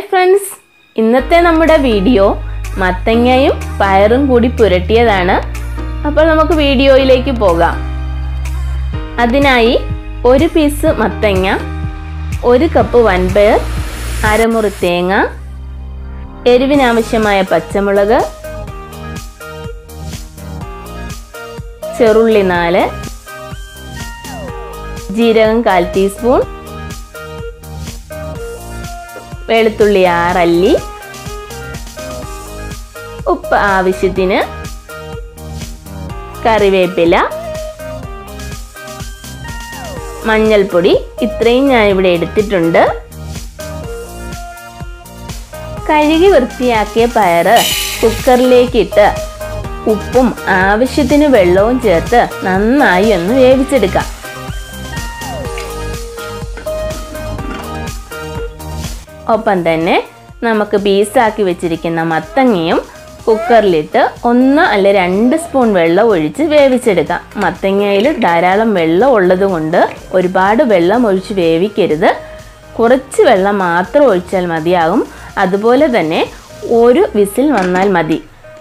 hi friends ഇന്നത്തെ നമ്മുടെ video മത്തങ്ങയും പയറും കൂടി പുരട്ടിയതാണ് അപ്പോൾ നമുക്ക് വീഡിയോയിലേക്ക് പോകാം അതിനായി ഒരു പീസ് മത്തങ്ങ ഒരു കപ്പ് വൻപയർ അരമുറി തേങ്ങ എരിവിനാവശ്യമായ പച്ചമുളക് ചെറുള്ളി നാല് ജീരകം കാൽ ടീസ്പൂൺ വെളുത്തുള്ളി ആറല്ലി ഉപ്പ് ആവശ്യത്തിന് കറിവേപ്പില മഞ്ഞൾപ്പൊടി ഇത്രയും ഞാൻ ഇവിടെ എടുത്തിട്ടുണ്ട് കഴുകി വൃത്തിയാക്കിയ പയറ് കുക്കറിലേക്ക് ഇട്ട് ഉപ്പും ആവശ്യത്തിന് വെള്ളവും ചേർത്ത് നന്നായി ഒന്ന് വേവിച്ചെടുക്കാം ഒപ്പം തന്നെ നമുക്ക് പീസാക്കി വെച്ചിരിക്കുന്ന മത്തങ്ങയും കുക്കറിലിട്ട് ഒന്ന് അല്ല രണ്ട് സ്പൂൺ വെള്ളം ഒഴിച്ച് വേവിച്ചെടുക്കാം മത്തങ്ങയിൽ ധാരാളം വെള്ളം ഉള്ളത് കൊണ്ട് ഒരുപാട് വെള്ളം ഒഴിച്ച് വേവിക്കരുത് കുറച്ച് വെള്ളം മാത്രം ഒഴിച്ചാൽ മതിയാകും അതുപോലെ തന്നെ ഒരു വിസിൽ വന്നാൽ മതി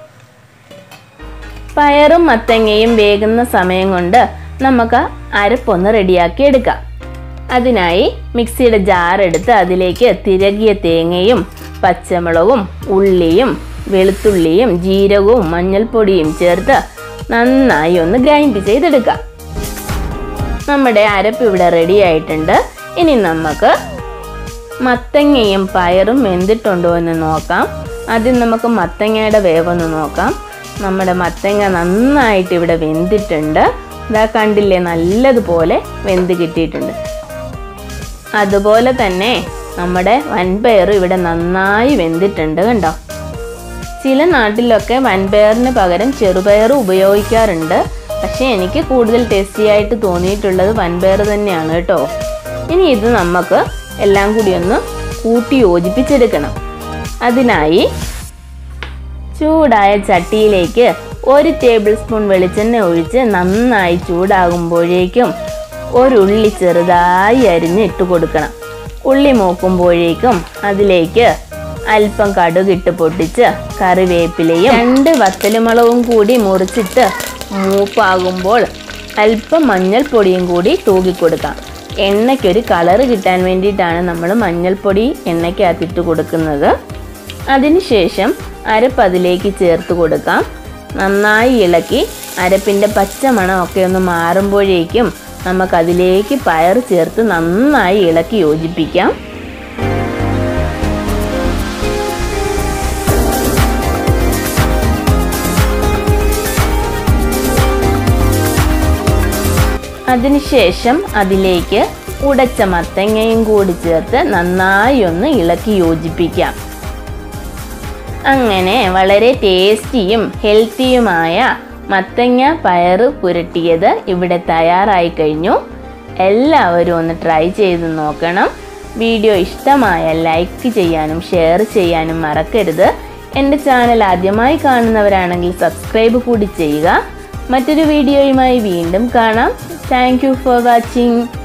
പയറും മത്തങ്ങയും വേകുന്ന സമയം കൊണ്ട് നമുക്ക് അരപ്പൊന്ന് റെഡിയാക്കി എടുക്കാം അതിനായി മിക്സിയുടെ ജാർ എടുത്ത് അതിലേക്ക് തിരകിയ തേങ്ങയും പച്ചമുളകും ഉള്ളിയും വെളുത്തുള്ളിയും ജീരകവും മഞ്ഞൾപ്പൊടിയും ചേർത്ത് നന്നായി ഒന്ന് ഗ്രൈൻഡ് ചെയ്തെടുക്കാം നമ്മുടെ അരപ്പ് ഇവിടെ റെഡി ആയിട്ടുണ്ട് ഇനി നമുക്ക് മത്തങ്ങയും പയറും വെന്തിട്ടുണ്ടോ എന്ന് നോക്കാം ആദ്യം നമുക്ക് മത്തങ്ങയുടെ വേവൊന്ന് നോക്കാം നമ്മുടെ മത്തങ്ങ നന്നായിട്ട് ഇവിടെ വെന്തിട്ടുണ്ട് ഇതാ കണ്ടില്ലേ നല്ലതുപോലെ വെന്ത് കിട്ടിയിട്ടുണ്ട് അതുപോലെ തന്നെ നമ്മുടെ വൻപയർ ഇവിടെ നന്നായി വെന്തിട്ടുണ്ട് കണ്ടോ ചില നാട്ടിലൊക്കെ വൻപയറിന് പകരം ചെറുപയർ ഉപയോഗിക്കാറുണ്ട് പക്ഷേ എനിക്ക് കൂടുതൽ ടേസ്റ്റി ആയിട്ട് തോന്നിയിട്ടുള്ളത് വൻപയർ തന്നെയാണ് കേട്ടോ ഇനി ഇത് നമുക്ക് എല്ലാം കൂടി ഒന്ന് കൂട്ടി യോജിപ്പിച്ചെടുക്കണം അതിനായി ചൂടായ ചട്ടിയിലേക്ക് ഒരു ടേബിൾ സ്പൂൺ വെളിച്ചെണ്ണ ഒഴിച്ച് നന്നായി ചൂടാകുമ്പോഴേക്കും ഒരു ഉള്ളി ചെറുതായി അരിഞ്ഞ് ഇട്ട് കൊടുക്കണം ഉള്ളി മൂക്കുമ്പോഴേക്കും അതിലേക്ക് അല്പം കടുകിട്ട് പൊട്ടിച്ച് കറിവേപ്പിലയും രണ്ട് വത്തലുമുളകും കൂടി മുറിച്ചിട്ട് മൂപ്പാകുമ്പോൾ അല്പം മഞ്ഞൾപ്പൊടിയും കൂടി തൂകിക്കൊടുക്കാം എണ്ണയ്ക്കൊരു കളറ് കിട്ടാൻ വേണ്ടിയിട്ടാണ് നമ്മൾ മഞ്ഞൾപ്പൊടി എണ്ണയ്ക്കകത്തിട്ട് കൊടുക്കുന്നത് അതിനുശേഷം അരപ്പ് അതിലേക്ക് ചേർത്ത് കൊടുക്കാം നന്നായി ഇളക്കി അരപ്പിൻ്റെ പച്ചമണമൊക്കെ ഒന്ന് മാറുമ്പോഴേക്കും നമുക്കതിലേക്ക് പയർ ചേർത്ത് നന്നായി ഇളക്കി യോജിപ്പിക്കാം അതിനുശേഷം അതിലേക്ക് ഉടച്ച മത്തങ്ങയും കൂടി ചേർത്ത് നന്നായി ഒന്ന് ഇളക്കി യോജിപ്പിക്കാം അങ്ങനെ വളരെ ടേസ്റ്റിയും ഹെൽത്തിയുമായ മത്തങ്ങ പയറ് പുരട്ടിയത് ഇവിടെ തയ്യാറായി കഴിഞ്ഞു എല്ലാവരും ഒന്ന് ട്രൈ ചെയ്ത് നോക്കണം വീഡിയോ ഇഷ്ടമായ ലൈക്ക് ചെയ്യാനും ഷെയർ ചെയ്യാനും മറക്കരുത് എൻ്റെ ചാനൽ ആദ്യമായി കാണുന്നവരാണെങ്കിൽ സബ്സ്ക്രൈബ് കൂടി ചെയ്യുക മറ്റൊരു വീഡിയോയുമായി വീണ്ടും കാണാം താങ്ക് ഫോർ വാച്ചിങ്